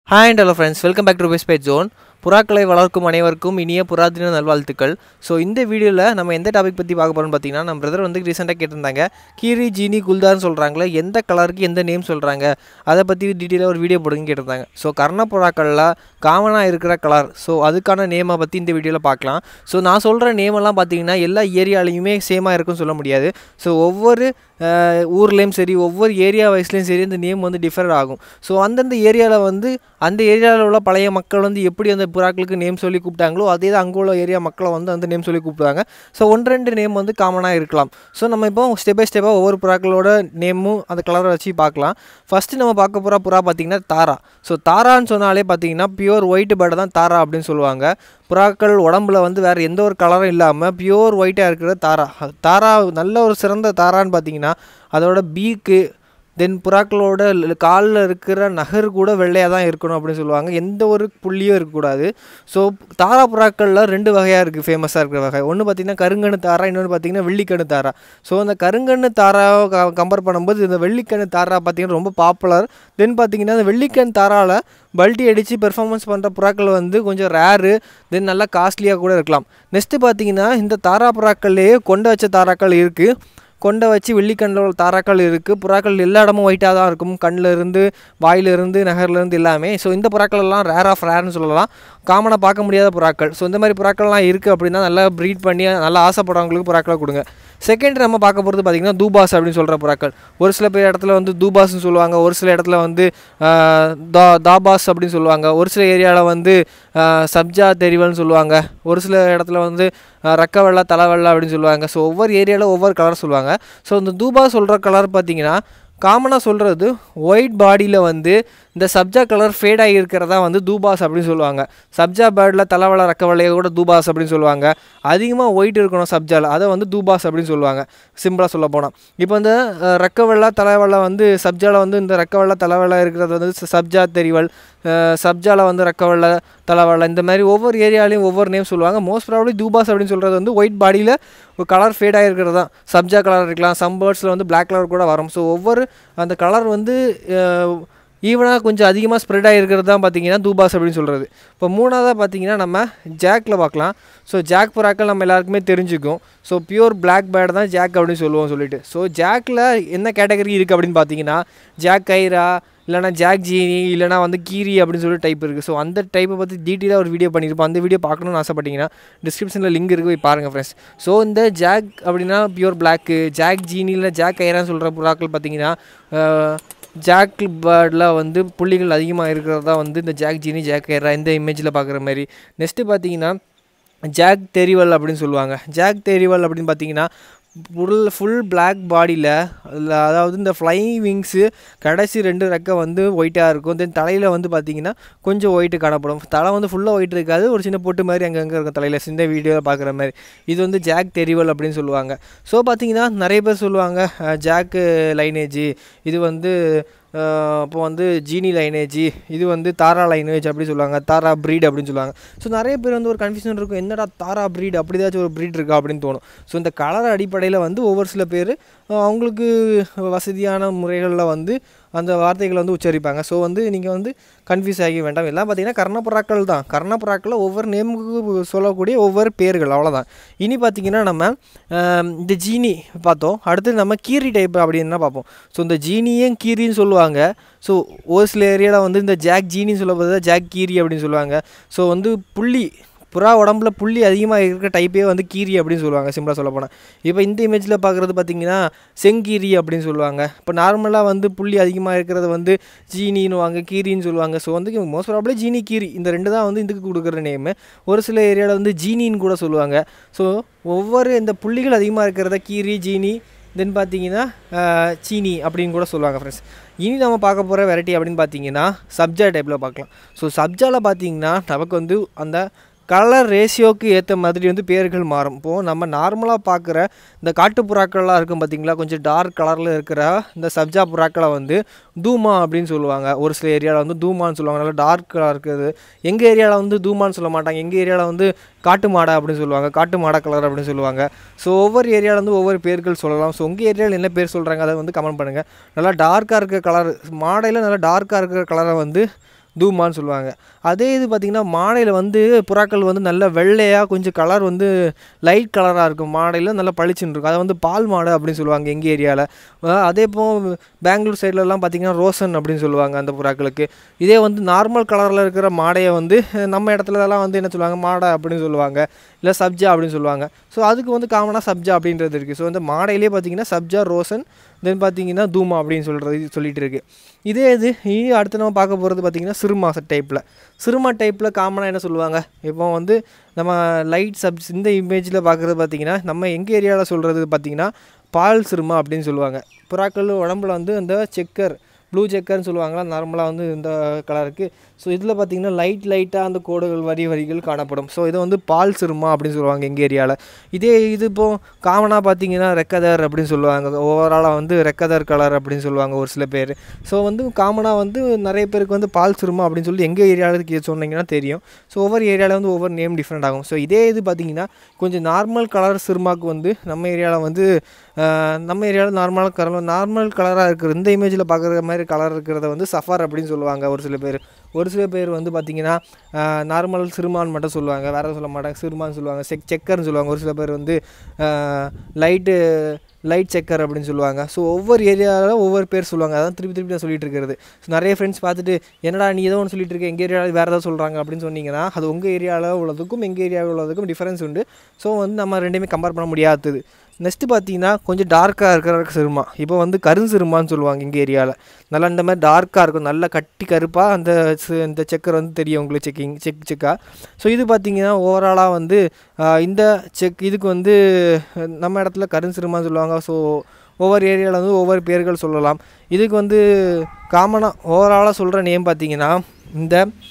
hi and hello friends welcome back to best zone புறாக்களை வளர்க்கும் அனைவருக்கும் இனிய புறாதின நல்வாழ்த்துக்கள் ஸோ இந்த வீடியோவில் நம்ம எந்த டாபிக் பற்றி பார்க்க போகிறோம்னு பார்த்தீங்கன்னா நம்ம பிரதர் வந்து ரீசெண்டாக கேட்டிருந்தாங்க கீரி ஜீனி குல்தார்னு சொல்கிறாங்களே எந்த கலருக்கு எந்த நேம் சொல்கிறாங்க அதை பற்றி டீட்டெயிலாக ஒரு வீடியோ போடுங்க கேட்டிருந்தாங்க ஸோ கர்ண புறாக்களில் காமனாக இருக்கிற கலர் ஸோ அதுக்கான நேமை பற்றி இந்த வீடியோவில் பார்க்கலாம் ஸோ நான் சொல்கிற நேமெல்லாம் பார்த்தீங்கன்னா எல்லா ஏரியாலையுமே சேமாக இருக்குன்னு சொல்ல முடியாது ஸோ ஒவ்வொரு அஹ், ஊர்லேயும் சரி ஒவ்வொரு ஏரியா வைஸ்லேயும் சரி இந்த நேம் வந்து டிஃபர் ஆகும் ஸோ அந்தந்த ஏரியாவில் வந்து அந்த ஏரியாவில் உள்ள பழைய மக்கள் வந்து எப்படி அந்த புறாக்களுக்கு நேம் சொல்லி கூப்பிட்டாங்களோ அதே தான் அங்கே உள்ள ஏரியா மக்களை வந்து அந்த நேம் சொல்லி கூப்பிடுவாங்க ஸோ ஒன்று ரெண்டு நேம் வந்து காமனாக இருக்கலாம் ஸோ நம்ம இப்போ ஸ்டெப் பை ஸ்டெப்பாக ஒவ்வொரு புறாக்களோட நேமும் அந்த கலரை வச்சு பார்க்கலாம் ஃபஸ்ட்டு நம்ம பார்க்க போகிற புறா பார்த்திங்கன்னா தாரா ஸோ தாரான்னு சொன்னாலே பார்த்தீங்கன்னா பியூர் ஒயிட் பேர்டை தான் தாரா அப்படின்னு சொல்லுவாங்க புறாக்கள் உடம்புல வந்து வேறு எந்த ஒரு கலரும் இல்லாமல் பியூர் ஒயிட்டாக இருக்கிற தாரா தாரா நல்ல ஒரு சிறந்த தாரான்னு பார்த்தீங்கன்னா அதோட பீக்கு தென் புறாக்களோட காலில் இருக்கிற நகர் கூட வெள்ளையாக தான் இருக்கணும் அப்படின்னு சொல்லுவாங்க எந்த ஒரு புள்ளியும் இருக்கக்கூடாது ஸோ தாரா புறாக்களில் ரெண்டு வகையாக இருக்குது ஃபேமஸாக இருக்கிற வகை ஒன்று பார்த்தீங்கன்னா கருங்கண்ணு தாரா இன்னொன்று பார்த்தீங்கன்னா வெள்ளிக்கண்ணு தாரா ஸோ அந்த கருங்கண்ணு தாராவை கம்பேர் பண்ணும்போது இந்த வெள்ளிக்கண்ணு தாரா பார்த்தீங்கன்னா ரொம்ப பாப்புலர் தென் பார்த்தீங்கன்னா இந்த வெள்ளிக்கண் தாராவில் பல்ட்டி அடித்து பெர்ஃபார்மன்ஸ் பண்ணுற புறாக்கள் வந்து கொஞ்சம் ரேரு தென் நல்லா காஸ்ட்லியாக கூட இருக்கலாம் நெக்ஸ்ட்டு பார்த்தீங்கன்னா இந்த தாரா புறாக்கள்லேயே கொண்ட வச்ச தாராக்கள் இருக்குது கொண்டை வச்சு வெள்ளிக்கண்ணில் உள்ள தாராக்கள் இருக்குது புறாக்கள் எல்லா இடமும் ஒயிட்டாக தான் இருக்கும் கண்ணில் இருந்து வாயிலிருந்து நகர்லேருந்து எல்லாமே ஸோ இந்த புறாக்கள் எல்லாம் ரேர் ஆஃப் ரேர்னு சொல்லலாம் காமனாக பார்க்க முடியாத புறாக்கள் ஸோ இந்த மாதிரி புறாக்கள்லாம் இருக்குது அப்படின்னா நல்லா ப்ரீட் பண்ணி நல்லா ஆசைப்படுறவங்களுக்கு புறாக்களை கொடுங்க செகண்ட் நம்ம பார்க்க போகிறது பார்த்திங்கன்னா தூபாஸ் அப்படின்னு சொல்கிற புறாக்கள் ஒரு சில பேர் இடத்துல வந்து தூபாஸ்னு சொல்லுவாங்க ஒரு சில இடத்துல வந்து ஆஹ், தா தாபாஸ் அப்படின்னு சொல்லுவாங்க ஒரு சில ஏரியாவில் வந்து ஆஹ், சப்ஜா தெரிவல்னு சொல்லுவாங்க ஒரு சில இடத்துல வந்து ஆஹ், ரக்க வெள்ளை தலை வெள்ளை அப்படின்னு சொல்லுவாங்க ஸோ ஒவ்வொரு ஏரியாவில் ஒவ்வொரு கலர் சொல்லுவாங்க ஸோ இந்த தூபா சொல்கிற கலர் பார்த்தீங்கன்னா காமனாக சொல்கிறது ஒயிட் பாடியில் வந்து இந்த சப்ஜா கலர் ஃபேட் ஆகி இருக்கிறதா வந்து தூபாஸ் அப்படின்னு சொல்லுவாங்க சப்ஜா பேர்டில் தலைவலை ரக்க வெள்ளையை கூட தூபாஸ் அப்படின்னு சொல்லுவாங்க அதிகமாக ஒயிட் இருக்கணும் சப்ஜாவில் அதை வந்து தூபாஸ் அப்படின்னு சொல்லுவாங்க சிம்பிளாக சொல்ல போனால் இப்போ இந்த அஹ், ரெக்க வெள்ளை தலைவலை வந்து சப்ஜாவில் வந்து இந்த ரெக்க வெள்ளை தலைவலை இருக்கிறது வந்து ச- சப்ஜா தெரிவல் சப்ஜாவில் வந்து ரெக்க வெள்ளை தலைவலை இந்த மாதிரி ஒவ்வொரு ஏரியாலையும் ஒவ்வொரு நேம் சொல்லுவாங்க மோஸ்ட் ப்ராப்ளி தூபாஸ் அப்படின்னு சொல்கிறது வந்து ஒயிட் பாடியில் ஒரு கலர் ஃபேட் ஆகிருக்கிறது தான் சப்ஜா கலர் இருக்கலாம் சம் பேர்ட்ஸில் வந்து Black கலர் கூட வரும் ஸோ ஒவ்வொரு அந்த கலர் வந்து ஈவனாக கொஞ்சம் அதிகமாக ஸ்ப்ரெட் ஆகிருக்கிறது தான் பார்த்தீங்கன்னா தூபாஸ் அப்படின்னு சொல்கிறது இப்போ மூணாவதாக பார்த்தீங்கன்னா நம்ம ஜாக்கில் பார்க்கலாம் ஸோ ஜாக் புறாக்கள் நம்ம எல்லாருக்குமே தெரிஞ்சுக்கும் ஸோ பியூர் Black பேர்டு தான் ஜாக் அப்படின்னு சொல்லுவோம் சொல்லிட்டு ஸோ ஜாக்கில் என்ன கேட்டகரி இருக்குது அப்படின்னு பார்த்தீங்கன்னா ஜாக் கைரா இல்லைனா ஜாக் ஜீனி இல்லைனா வந்து கீரி அப்படின்னு சொல்லி டைப் இருக்குது ஸோ அந்த டைப்பை பற்றி டீட்டெயிலாக ஒரு வீடியோ பண்ணியிருப்போம் அந்த வீடியோ பார்க்கணும்னு ஆசைப்பட்டீங்கன்னா டிஸ்கிரிப்ஷனில் லிங்க் இருக்குது போய் பாருங்கள் ஃப்ரெண்ட்ஸ் ஸோ இந்த ஜாக் அப்படின்னா பியூர் பிளாக்கு ஜாக் ஜீனியில் ஜாக் கைரான்னு சொல்கிற புறாக்கள் பார்த்தீங்கன்னா ஜாக் பேர்டில் வந்து புள்ளிகள் அதிகமாக இருக்கிறதா வந்து இந்த ஜாக் ஜீனி ஜாக் கைரா இந்த இமேஜில் பார்க்குற மாதிரி நெக்ஸ்ட்டு பார்த்தீங்கன்னா ஜாக் தெரிவல் அப்படின்னு சொல்லுவாங்க ஜாக் தெரிவல் அப்படின்னு பார்த்தீங்கன்னா ஃபுல் ஃபுல் பிளாக் பாடியில் அதாவது இந்த ஃப்ளைங் விங்ஸு கடைசி ரெண்டு ரெக்கை வந்து ஒயிட்டாக இருக்கும் தென் தலையில் வந்து பார்த்தீங்கன்னா கொஞ்சம் ஒயிட்டு காணப்படும் தலை வந்து ஃபுல்லாக ஒயிட் இருக்காது ஒரு சின்ன பொட்டு மாதிரி அங்கங்கே இருக்கும் தலையில் சின்ன வீடியோவில் பார்க்குற மாதிரி இது வந்து ஜாக் தெரிவல் அப்படின்னு சொல்லுவாங்க ஸோ பார்த்தீங்கன்னா நிறைய பேர் சொல்லுவாங்க ஜாக்கு லைனேஜ் இது வந்து இப்போ வந்து ஜீனி லைனேஜ் இது வந்து தாரா லைனேஜ் அப்படி சொல்லுவாங்க தாரா ப்ரீட் அப்படின்னு சொல்லுவாங்க ஸோ நிறைய பேர் வந்து ஒரு கன்ஃபியூஷன் இருக்கும் என்னடா தாரா ப்ரீட் அப்படி ஏதாச்சும் ஒரு ப்ரீட் இருக்கா அப்படின்னு தோணும் ஸோ இந்த கலர் அடிப்படையில் வந்து ஒவ்வொரு சில பேர் அவங்களுக்கு வசதியான முறைகளில் வந்து அந்த வார்த்தைகளை வந்து உச்சரிப்பாங்க ஸோ வந்து நீங்கள் வந்து கன்ஃபியூஸ் ஆகி வேண்டாம் எல்லாம் பார்த்தீங்கன்னா கர்ணப்புறாக்கள் தான் கர்ணப்புறாக்களில் ஒவ்வொரு நேமுக்கு சொல்லக்கூடிய ஒவ்வொரு பேர்கள் அவ்வளோதான் இனி பார்த்தீங்கன்னா நம்ம ஆம், இந்த ஜீனி பார்த்தோம் அடுத்து நம்ம கீரி டைப் அப்படின்னு பார்ப்போம் ஸோ இந்த ஜீனியும் கீரின்னு சொல்லுவாங்க ஸோ ஒரு சில ஏரியாவில் வந்து இந்த ஜாக் ஜீனின்னு சொல்ல ஜாக் கீரி அப்படின்னு சொல்லுவாங்க ஸோ வந்து புள்ளி புறா உடம்புல புள்ளி அதிகமாக இருக்கிற டைப்பே வந்து கீரி அப்படின்னு சொல்லுவாங்க சிம்பிளாக சொல்ல போனால் இப்போ இந்த இமேஜில் பார்க்குறது பார்த்தீங்கன்னா செங்கீரி அப்படின்னு சொல்லுவாங்க இப்போ நார்மலாக வந்து புள்ளி அதிகமாக இருக்கிறது வந்து ஜீனின்னு வாங்க கீரின்னு சொல்லுவாங்க ஸோ வந்து மோஸ்ட் ப்ராப்ளி ஜீனி கீரி இந்த ரெண்டு தான் வந்து இதுக்கு கொடுக்குற நேமு ஒரு சில ஏரியாவில் வந்து ஜீனின்னு கூட சொல்லுவாங்க ஸோ ஒவ்வொரு இந்த புள்ளிகள் அதிகமாக இருக்கிறத கீரி ஜீனி தென் பார்த்தீங்கன்னா ஆஹ், சீனி அப்படின்னு கூட சொல்லுவாங்க ஃப்ரெண்ட்ஸ் இனி நம்ம பார்க்க போகிற வெரைட்டி அப்படின்னு பார்த்தீங்கன்னா சப்ஜா டைப்பில் பார்க்கலாம் ஸோ சப்ஜாவில் பார்த்தீங்கன்னா நமக்கு வந்து அந்த கலர் ரேஷியோக்கு ஏற்ற மாதிரி வந்து பேர்கள் மாறும் இப்போது நம்ம நார்மலாக பார்க்குற இந்த காட்டு புறாக்கள்லாம் இருக்கும் பார்த்தீங்களா கொஞ்சம் டார்க் கலரில் இருக்கிற இந்த சப்ஜா புறாக்களை வந்து தூமா அப்படின்னு சொல்லுவாங்க ஒரு சில ஏரியாவில் வந்து தூமான்னு சொல்லுவாங்க நல்லா டார்க் கலர் இருக்குது எங்கள் ஏரியாவில் வந்து தூமான்னு சொல்ல மாட்டாங்க எங்கள் ஏரியாவில் வந்து காட்டு மாடை அப்படின்னு சொல்லுவாங்க காட்டு மாடா கலர் அப்படின்னு சொல்லுவாங்க ஸோ ஒவ்வொரு ஏரியாவில் வந்து ஒவ்வொரு பேர்கள் சொல்லலாம் ஸோ உங்கள் ஏரியாவில் என்ன பேர் சொல்கிறாங்க அதை வந்து கமெண்ட் பண்ணுங்கள் நல்லா டார்க்காக இருக்கிற கலர் மாடையில் நல்லா டார்க்காக இருக்கிற கலரை வந்து தூமான்னு சொல்லுவாங்க அதே இது பார்த்திங்கன்னா மாடையில் வந்து புறாக்கள் வந்து நல்ல வெள்ளையாக கொஞ்சம் கலர் வந்து லைட் கலராக இருக்கும் மாடையில் நல்லா பளிச்சுன்னு இருக்கும் அதை வந்து பால் மாடு அப்படின்னு சொல்லுவாங்க எங்கள் ஏரியாவில் அதே போ பெங்களூர் சைட்லலாம் பார்த்திங்கன்னா ரோசன் அப்படின்னு சொல்லுவாங்க அந்த புறாக்களுக்கு இதே வந்து நார்மல் கலரில் இருக்கிற மாடையை வந்து நம்ம இடத்துலலாம் வந்து என்ன சொல்லுவாங்க மாடை அப்படின்னு சொல்லுவாங்க இல்லை சப்ஜா அப்படின்னு சொல்லுவாங்க ஸோ அதுக்கு வந்து காமனாக சப்ஜா அப்படின்றது இருக்குது ஸோ இந்த மாடையிலே பார்த்தீங்கன்னா சப்ஜா ரோசன் தென் பார்த்தீங்கன்னா தூமா அப்படின்னு சொல்கிறது சொல்லிட்டு இருக்கு இதே இது இனி அடுத்து நம்ம பார்க்க போகிறது பார்த்தீங்கன்னா சிறுமா டைப்பில் சிறுமா டைப்பில் காமனாக என்ன சொல்லுவாங்க இப்போ வந்து நம்ம லைட் சப்ஸ் இந்த இமேஜில் பார்க்குறது பார்த்தீங்கன்னா நம்ம எங்கள் ஏரியாவில் சொல்கிறது பார்த்தீங்கன்னா பால் சிறுமா அப்படின்னு சொல்லுவாங்க புறாக்கள் உடம்புல வந்து அந்த செக்கர் ப்ளூ செக்கர்னு சொல்லுவாங்களா நார்மலாக வந்து இந்த கலருக்கு ஸோ இதில் பார்த்தீங்கன்னா லைட் லைட்டாக அந்த கோடுகள் வரி வரிகள் காணப்படும் ஸோ இதை வந்து பால் சிறுமா அப்படின்னு சொல்லுவாங்க எங்கள் ஏரியாவில் இதே இது இப்போது காமனாக பார்த்தீங்கன்னா ரெக்கதர் அப்படின்னு சொல்லுவாங்க ஓவராலாக வந்து ரெக்கதர் கலர் அப்படின்னு சொல்லுவாங்க ஒரு சில பேர் ஸோ வந்து காமனாக வந்து நிறைய பேருக்கு வந்து பால் சிறுமா அப்படின்னு சொல்லி எங்கள் ஏரியாவுக்கு சொன்னீங்கன்னா தெரியும் ஸோ ஒவ்வொரு ஏரியாவில் வந்து ஒவ்வொரு நேம் டிஃப்ரெண்ட் ஆகும் ஸோ இதே இது பார்த்தீங்கன்னா கொஞ்சம் நார்மல் கலர் சிறுமாக்கு வந்து நம்ம ஏரியாவில் வந்து நம்ம ஏரியாவில் நார்மலாக கலர் நார்மல் கலராக இருக்கிற இந்த இமேஜில் பார்க்குற மாதிரி கலர் இருக்கிறத வந்து சஃபார் அப்படின்னு சொல்லுவாங்க ஒரு சில பேர் ஒரு சில பேர் வந்து பார்த்திங்கன்னா நார்மல் சிறுமான் மட்டும் சொல்லுவாங்க வேறு சொல்ல மாட்டாங்க சிறுமான்னு சொல்லுவாங்க செக் செக்கர்னு சொல்லுவாங்க ஒரு சில பேர் வந்து லைட்டு லைட் செக்கர் அப்படின்னு சொல்லுவாங்க ஸோ ஒவ்வொரு ஏரியாவில் ஒவ்வொரு பேர் சொல்லுவாங்க அதான் திருப்பி திருப்பி நான் சொல்லிட்டு இருக்கிறது ஸோ நிறைய ஃப்ரெண்ட்ஸ் பார்த்துட்டு என்னடா நீ ஏதோ ஒன்று சொல்லிட்டு இருக்க எங்கள் ஏரியாவில் வேறு ஏதாவது சொல்கிறாங்க அப்படின்னு சொன்னீங்கன்னா அது உங்கள் ஏரியாவில் உள்ளதுக்கும் எங்கள் ஏரியாவில் உள்ளதுக்கும் டிஃப்ரென்ஸ் உண்டு ஸோ வந்து நம்ம ரெண்டுமே கம்பேர் பண்ண முடியாதது நெக்ஸ்ட்டு பார்த்தீங்கன்னா கொஞ்சம் டார்க்காக இருக்கிற சிறுமா இப்போ வந்து கருஞ்சிறுமான்னு சொல்லுவாங்க எங்கள் ஏரியாவில் நல்லா இந்த மாதிரி டார்க்காக இருக்கும் நல்லா கட்டி கருப்பாக அந்த இந்த செக்கர் வந்து தெரியும் உங்களுக்கு செக்கிங் செக் செக்காக ஸோ இது பார்த்தீங்கன்னா ஓவராலாக வந்து இந்த செக் இதுக்கு வந்து நம்ம இடத்துல கருஞ்சிறுமான்னு சொல்லுவாங்க ஸோ ஒவ்வொரு ஏரியாவில் வந்து ஒவ்வொரு பேர்கள் சொல்லலாம் இதுக்கு வந்து காமனாக ஓவராலாக சொல்கிற நேம் பார்த்தீங்கன்னா இந்த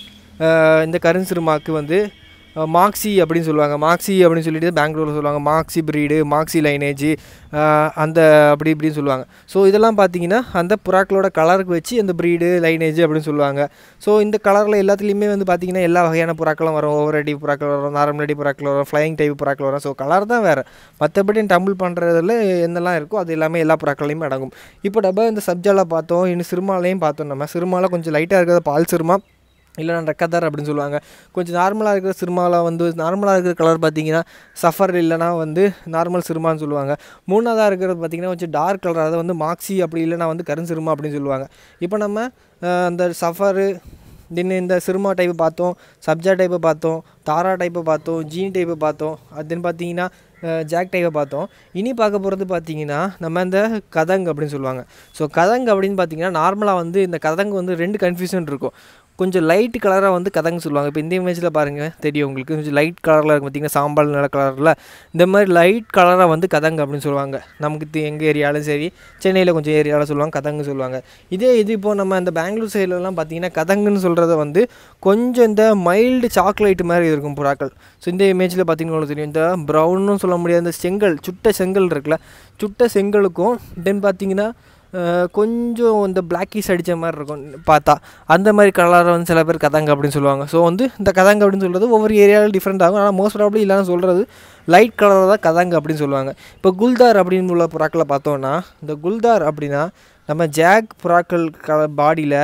இந்த கருஞ்சிறுமாக்கு வந்து மாக்ஸி அப்படின்னு சொல்லுவாங்க மாக்ஸி அப்படின்னு சொல்லிட்டு பெங்களூரில் சொல்லுவாங்க மாக்ஸி ப்ரீடு மாக்ஸி லைனேஜ் அந்த அப்படி இப்படின்னு சொல்லுவாங்க ஸோ இதெல்லாம் பார்த்தீங்கன்னா அந்த புறாக்களோட கலருக்கு வச்சு அந்த ப்ரீடு லைனேஜ் அப்படின்னு சொல்லுவாங்க ஸோ இந்த கலரில் எல்லாத்துலேயுமே வந்து பார்த்திங்கன்னா எல்லா வகையான புறாக்களும் வரும் ஓவர் அடி புறாக்கள் வரும் நார்மல் அடி புறாக்கள் வரும் ஃப்ளையிங் டைப் புறாக்கள் வரும் ஸோ கலர் தான் வேறு மற்றபடி டம்பிள் பண்ணுறதுல என்னெல்லாம் இருக்கோ அது எல்லாமே எல்லா புறாக்களையும் அடங்கும் இப்போ டப்பா இந்த சப்ஜாவில் பார்த்தோம் இன்னும் சிறுமாலையும் பார்த்தோம் நம்ம சிறுமாவில் கொஞ்சம் லைட்டாக இருக்கிறது பால் சிறுமா இல்லைனா ரெக்கதர் அப்படின்னு சொல்லுவாங்க கொஞ்சம் நார்மலாக இருக்கிற சிறுமாவில் வந்து நார்மலாக இருக்கிற கலர் பார்த்தீங்கன்னா சஃபர் இல்லைனா வந்து நார்மல் சிறுமான்னு சொல்லுவாங்க மூணாவதாக இருக்கிறது பார்த்திங்கன்னா கொஞ்சம் டார்க் கலர் அதை வந்து மாக்ஸி அப்படி இல்லைனா வந்து கருஞ்சிறுமா அப்படின்னு சொல்லுவாங்க இப்போ நம்ம அந்த சஃபரு தென் இந்த சிறுமா டைப்பு பார்த்தோம் சப்ஜா டைப்பை பார்த்தோம் தாரா டைப்பை பார்த்தோம் ஜீன் டைப்பை பார்த்தோம் அதுன்னு பார்த்தீங்கன்னா ஜாக் டைப்பை பார்த்தோம் இனி பார்க்க போகிறது பார்த்தீங்கன்னா நம்ம இந்த கதங் அப்படின்னு சொல்லுவாங்க ஸோ கதங் அப்படின்னு பார்த்தீங்கன்னா நார்மலாக வந்து இந்த கதங்கு வந்து ரெண்டு கன்ஃபியூஷன் இருக்கும் கொஞ்சம் லைட் கலராக வந்து கதங்க சொல்லுவாங்க இப்போ இந்த இமேஜில் பாருங்கள் தெரியும் உங்களுக்கு கொஞ்சம் லைட் கலரில் இருக்கும் பார்த்திங்கன்னா சாம்பல் நில கலரில் இந்த மாதிரி லைட் கலராக வந்து கதங்க அப்படின்னு சொல்லுவாங்க நமக்கு எங்கள் ஏரியாலும் சரி சென்னையில் கொஞ்சம் ஏரியாவில் சொல்லுவாங்க கதங்கு சொல்லுவாங்க இதே இது இப்போது நம்ம அந்த பெங்களூர் சைட்லலாம் பார்த்திங்கன்னா கதங்குன்னு சொல்கிறத வந்து கொஞ்சம் இந்த மைல்டு சாக்லேட் மாதிரி இருக்கும் புறாக்கள் ஸோ இந்த இமேஜில் பார்த்திங்கன்னா உங்களுக்கு தெரியும் இந்த ப்ரௌன்னு சொல்ல முடியாது இந்த செங்கல் சுட்ட செங்கல் இருக்குல்ல சுட்ட செங்கலுக்கும் தென் பார்த்திங்கன்னா கொஞ்சம் இந்த பிளாக்கிஸ் அடித்த மாதிரி இருக்கும் பார்த்தா அந்த மாதிரி கலரை வந்து சில பேர் கதங்க அப்படின்னு சொல்லுவாங்க ஸோ வந்து இந்த கதங்க அப்படின்னு சொல்கிறது ஒவ்வொரு ஏரியாவில் டிஃப்ரெண்ட் ஆகும் ஆனால் மோஸ்ட் ப்ராப்ளி இல்லைன்னு சொல்கிறது லைட் கலரில் தான் கதங்க அப்படின்னு சொல்லுவாங்க இப்போ குல்தார் அப்படின்னு உள்ள புறாக்களை பார்த்தோன்னா இந்த குல்தார் அப்படின்னா நம்ம ஜாக் புறாக்கள் க பாடியில்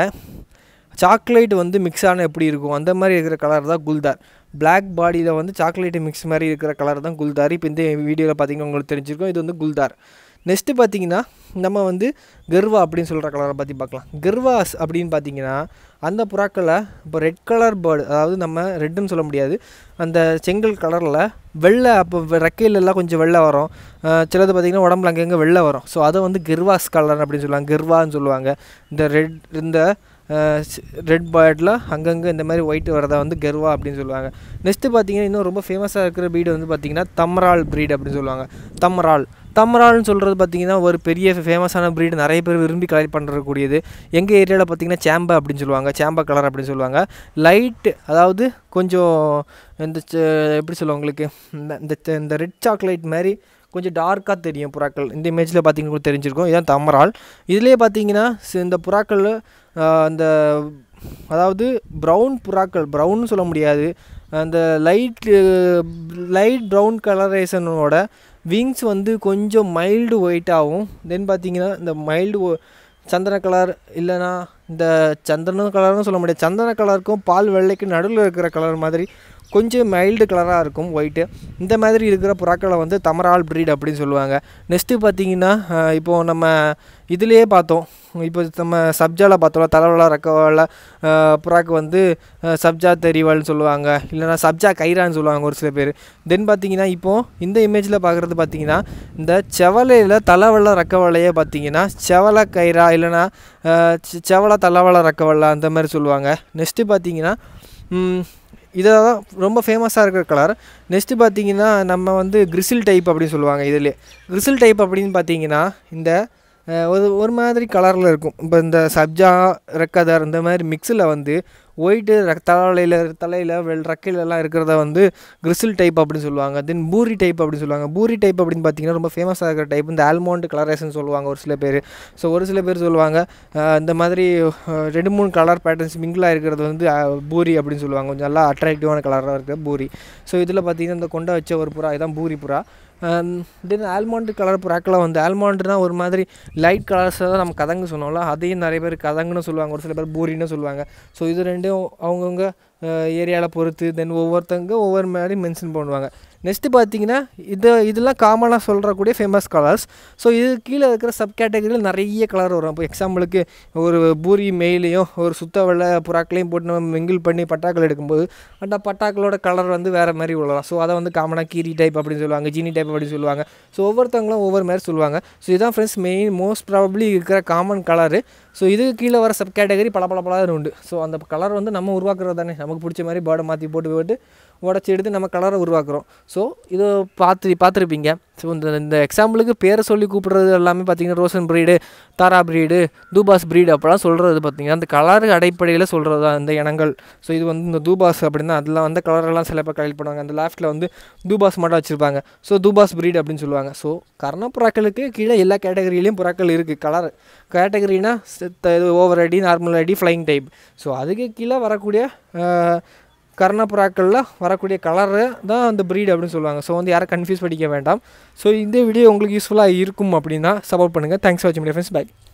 சாக்லேட் வந்து மிக்ஸ் ஆன எப்படி இருக்கும் அந்த மாதிரி இருக்கிற கலர் தான் குல்தார் பிளாக் பாடியில் வந்து சாக்லேட் மிக்ஸ் மாதிரி இருக்கிற கலர் தான் குல்தார் இப்போ இந்த வீடியோவில் பார்த்தீங்கன்னா உங்களுக்கு தெரிஞ்சிருக்கும் இது வந்து குல்தார் நெக்ஸ்ட்டு பார்த்தீங்கன்னா நம்ம வந்து கர்வா அப்படின்னு சொல்கிற கலரை பற்றி பார்க்கலாம் கர்வாஸ் அப்படின்னு பார்த்தீங்கன்னா அந்த புறாக்களை இப்போ ரெட் கலர் பேர்டு அதாவது நம்ம ரெட்டுன்னு சொல்ல முடியாது அந்த செங்கல் கலரில் வெள்ளை அப்போ ரெக்கையிலெல்லாம் கொஞ்சம் வெள்ளை வரும் சிலது பார்த்திங்கன்னா உடம்புல அங்கங்கே வெள்ளை வரும் ஸோ அதை வந்து கெர்வாஸ் கலர் அப்படின்னு சொல்லுவாங்க கெர்வான்னு சொல்லுவாங்க இந்த ரெட் இந்த ரெட் பேர்டில் அங்கங்கே இந்த மாதிரி ஒயிட் வரதை வந்து கெர்வா அப்படின்னு சொல்லுவாங்க நெக்ஸ்ட்டு பார்த்தீங்கன்னா இன்னும் ரொம்ப ஃபேமஸாக இருக்கிற ப்ரீடு வந்து பார்த்திங்கன்னா தம்ரால் ப்ரீட் அப்படின்னு சொல்லுவாங்க தம்ரால் தம்ரால்னு சொல்கிறது பார்த்திங்கன்னா ஒரு பெரிய ஃபேமஸான ப்ரீடு நிறைய பேர் விரும்பி கலெக்ட் பண்ணுறக்கூடியது எங்கள் ஏரியாவில் பார்த்திங்கன்னா சேம்பா அப்படின்னு சொல்லுவாங்க சேம்பா கலர் அப்படின்னு சொல்லுவாங்க லைட்டு அதாவது கொஞ்சம் இந்த எப்படி சொல்லுவாங்க உங்களுக்கு இந்த இந்த ரெட் சாக்லேட் மாதிரி கொஞ்சம் டார்க்காக தெரியும் புறாக்கள் இந்த இமேஜில் பார்த்தீங்கன்னா தெரிஞ்சிருக்கும் இதான் தமரால் இதிலே பார்த்தீங்கன்னா இந்த புறாக்கள் அந்த அதாவது ப்ரௌன் புறாக்கள் ப்ரௌன்னு சொல்ல முடியாது அந்த லைட் லைட் ப்ரௌன் கலரேஷனோட விங்ஸ் வந்து கொஞ்சம் மைல்டு ஒயிட்டாகவும் தென் பார்த்தீங்கன்னா இந்த மைல்டு சந்தன கலர் இல்லைனா இந்த சந்தன கலர்னு சொல்ல முடியாது சந்தன கலருக்கும் பால் வெள்ளைக்கும் நடுவில் இருக்கிற கலர் மாதிரி கொஞ்சம் மைல்டு கலராக இருக்கும் ஒயிட்டு இந்த மாதிரி இருக்கிற புறாக்களை வந்து தமரால் ப்ரீட் அப்படின்னு சொல்லுவாங்க நெக்ஸ்ட்டு பார்த்தீங்கன்னா அஹ், இப்போது நம்ம இதுலேயே பார்த்தோம் இப்போ நம்ம சப்ஜாவில் பார்த்தோம்ல தலைவலா ரக்கவால புறாக்கு வந்து அஹ், சப்ஜா தெரிவல்னு சொல்லுவாங்க இல்லைனா சப்ஜா கைரான்னு சொல்லுவாங்க ஒரு சில பேர் தென் பார்த்தீங்கன்னா இப்போது இந்த இமேஜில் பார்க்குறது பார்த்தீங்கன்னா இந்த செவலையில் தலைவல ரக்கவலையே பார்த்தீங்கன்னா செவல கைரா இல்லைனா அஹ், செ- செவல தலைவல ரக்கவலை அந்த மாதிரி சொல்லுவாங்க நெக்ஸ்ட்டு பார்த்தீங்கன்னா ம், இதெல்லாம் ரொம்ப ஃபேமஸாக இருக்கிற கலர் நெக்ஸ்ட்டு பார்த்தீங்கன்னா நம்ம வந்து கிரிசில் டைப் அப்படின்னு சொல்லுவாங்க இதிலே கிரிசில் டைப் அப்படின்னு பார்த்தீங்கன்னா இந்த அஹ், ஒரு ஒரு மாதிரி கலரில் இருக்கும் இப்போ இந்த சப்ஜா ரெக்கதர் இந்த மாதிரி மிக்ஸில் வந்து ஒயிட்டு தலையில் தலையில் வெள் ரெக்கையிலலாம் இருக்கிறத வந்து கிரிசில் டைப் அப்படின்னு சொல்லுவாங்க தென் பூரி டைப் அப்படின்னு சொல்லுவாங்க பூரி டைப் அப்படின்னு பார்த்தீங்கன்னா ரொம்ப ஃபேமஸாக இருக்கிற டைப் இந்த ஆல்மோண்ட் கலரேஷன் சொல்லுவாங்க ஒரு சில பேர் ஸோ ஒரு சில பேர் சொல்லுவாங்க அஹ், இந்த மாதிரி அஹ், ரெண்டு மூணு கலர் பேட்டர்ன்ஸ் மிங்கிளாக இருக்கிறது வந்து அஹ், பூரி அப்படின்னு சொல்லுவாங்க கொஞ்சம் நல்லா அட்ராக்டிவான கலராக இருக்கிற பூரி ஸோ இதில் பார்த்தீங்கன்னா இந்த கொண்டை வச்ச ஒரு புறா இதான் பூரி புறா தென் ஆல்மண்ட் கலர் புறாக்கெல்லாம் வந்து ஆல்மண்ட்னா ஒரு மாதிரி லைட் கலர்ஸை தான் நம்ம கதங்கு சொன்னோம்ல அதையும் நிறைய பேர் கதங்குன்னு சொல்லுவாங்க ஒரு சில பேர் பூரின்னு சொல்லுவாங்க ஸோ இது ரெண்டும் அவங்கவுங்க ஏரியாவில் பொறுத்து தென் ஒவ்வொருத்தங்க ஒவ்வொரு மாதிரி மென்ஷன் பண்ணுவாங்க நெக்ஸ்ட்டு பார்த்தீங்கன்னா இது இதெல்லாம் காமனாக சொல்கிறக்கூடிய ஃபேமஸ் கலர்ஸ் ஸோ இது கீழே இருக்கிற சப் கேட்டகரியில் நிறைய கலர் வரும் இப்போ எக்ஸாம்பிளுக்கு ஒரு பூரி மெயிலையும் ஒரு சுத்த வெள்ளை புறாக்களையும் போட்டு நம்ம மிங்கிள் பண்ணி பட்டாக்கள் எடுக்கும்போது அந்த பட்டாக்களோட கலர் வந்து வேறு மாதிரி விழலாம் ஸோ அதை வந்து காமனாக கீரி டைப் அப்படின்னு சொல்லுவாங்க ஜீனி டைப் அப்படின்னு சொல்லுவாங்க ஸோ ஒவ்வொருத்தவங்களும் ஒவ்வொரு மாதிரி சொல்லுவாங்க ஸோ இதுதான் ஃப்ரெண்ட்ஸ் மெயின் மோஸ்ட் ப்ராபப்ளி இருக்கிற காமன் கலரு ஸோ இதுக்கு கீழே வர சப் கேட்டகரி பல பல பலர் உண்டு ஸோ அந்த கலர் வந்து நம்ம உருவாக்குறது தானே நமக்கு பிடிச்ச மாதிரி பேர்டை மாற்றி போட்டு போட்டு உடச்சி எடுத்து நம்ம கலரை உருவாக்குறோம் ஸோ இதை பார்த்து பார்த்துருப்பீங்க ஸோ இந்த இந்த எக்ஸாம்பிளுக்கு பேரை சொல்லி கூப்பிடுறது எல்லாமே பார்த்தீங்கன்னா ரோசன் ப்ரீடு தாரா ப்ரீடு தூபாஸ் ப்ரீடு அப்போலாம் சொல்கிறது பார்த்தீங்கன்னா அந்த கலர் அடிப்படையில் சொல்கிறது தான் இந்த இனங்கள் ஸோ இது வந்து இந்த தூபாஸ் அப்படின்னா அதில் வந்து கலரெல்லாம் சில பேர் கலெக்ட் பண்ணுவாங்க அந்த லேஃப்ட்டில் வந்து தூபாஸ் மட்டும் வச்சுருப்பாங்க ஸோ தூபாஸ் ப்ரீட் அப்படின்னு சொல்லுவாங்க ஸோ கர்ண புறாக்களுக்கு கீழே எல்லா கேட்டகரியிலையும் புறாக்கள் இருக்குது கலர் கேட்டகரினா ஓவர் அடி நார்மல் அடி ஃப்ளைங் டைப் ஸோ அதுக்கு கீழே வரக்கூடிய அஹ், கர்ண புறாக்களில் வரக்கூடிய கலரு தான் அந்த ப்ரீட் அப்படின்னு சொல்லுவாங்க ஸோ வந்து யாரும் கன்ஃபியூஸ் பண்ணிக்க வேண்டாம் ஸோ இந்த வீடியோ உங்களுக்கு யூஸ்ஃபுல்லாக இருக்கும் அப்படின்னா சப்போர்ட் பண்ணுங்கள் தேங்க்ஸ் ஃபார் வாட்சிங் ஃப்ரெண்ட்ஸ் பை